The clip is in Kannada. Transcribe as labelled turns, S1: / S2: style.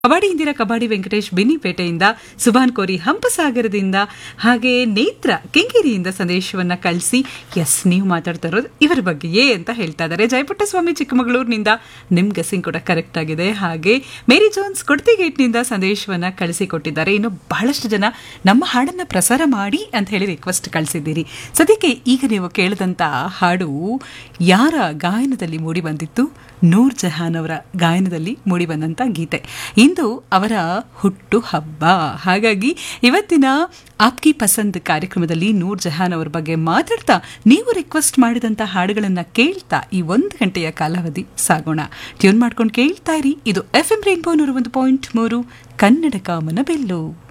S1: ಕಬಡ್ಡಿ ಇಂದಿರಾ ಕಬಡ್ಡಿ ವೆಂಕಟೇಶ್ ಬಿನ್ನಿಪೇಟೆಯಿಂದ ಸುಭಾನ್ ಕೋರಿ ಹಂಪಸಾಗರದಿಂದ ಹಾಗೆ ನೇತ್ರ ಕೆಂಗೇರಿಯಿಂದ ಸಂದೇಶವನ್ನ ಕಳಿಸಿ ಎಸ್ ನೀವು ಮಾತಾಡ್ತಾ ಇರೋದು ಇವರ ಬಗ್ಗೆಯೇ ಅಂತ ಹೇಳ್ತಾ ಇದ್ದಾರೆ ಜಯಪುಟ್ಟಸ್ವಾಮಿ ಚಿಕ್ಕಮಗಳೂರಿನಿಂದ ನಿಮ್ ಗೆಸ್ಸಿಂಗ್ ಕೂಡ ಕರೆಕ್ಟ್ ಆಗಿದೆ ಹಾಗೆ ಮೇರಿ ಜೋನ್ಸ್ ಕೊಡ್ತಿಗೇಟ್ನಿಂದ ಸಂದೇಶವನ್ನ ಕಳಿಸಿಕೊಟ್ಟಿದ್ದಾರೆ ಇನ್ನು ಬಹಳಷ್ಟು ಜನ ನಮ್ಮ ಹಾಡನ್ನ ಪ್ರಸಾರ ಮಾಡಿ ಅಂತ ಹೇಳಿ ರಿಕ್ವೆಸ್ಟ್ ಕಳಿಸಿದ್ದೀರಿ ಸದ್ಯಕ್ಕೆ ಈಗ ನೀವು ಕೇಳಿದಂತ ಹಾಡು ಯಾರ ಗಾಯನದಲ್ಲಿ ಮೂಡಿ ಬಂದಿತ್ತು ನೂರ್ ಜಹಾನ್ ಅವರ ಗಾಯನದಲ್ಲಿ ಮೂಡಿ ಬಂದಂತ ಗೀತೆ ಇಂದು ಅವರ ಹುಟ್ಟು ಹಬ್ಬ ಹಾಗಾಗಿ ಇವತ್ತಿನ ಆಪ್ಕಿ ಪಸಂದ್ ಕಾರ್ಯಕ್ರಮದಲ್ಲಿ ನೂರ್ ಜಹಾನ್ ಅವರ ಬಗ್ಗೆ ಮಾತಾಡ್ತಾ ನೀವು ರಿಕ್ವೆಸ್ಟ್ ಮಾಡಿದಂತ ಹಾಡುಗಳನ್ನ ಕೇಳ್ತಾ ಈ ಒಂದು ಗಂಟೆಯ ಕಾಲಾವಧಿ ಸಾಗೋಣ ಟ್ಯೂನ್ ಮಾಡ್ಕೊಂಡು ಕೇಳ್ತಾ ಇರಿ ಇದು ಎಫ್ ಎಂ ರೈನ್ಬೋ ನೂರ ಒಂದು ಪಾಯಿಂಟ್ ಮೂರು ಕನ್ನಡ ಕಾಮನ ಬೆಲ್ಲು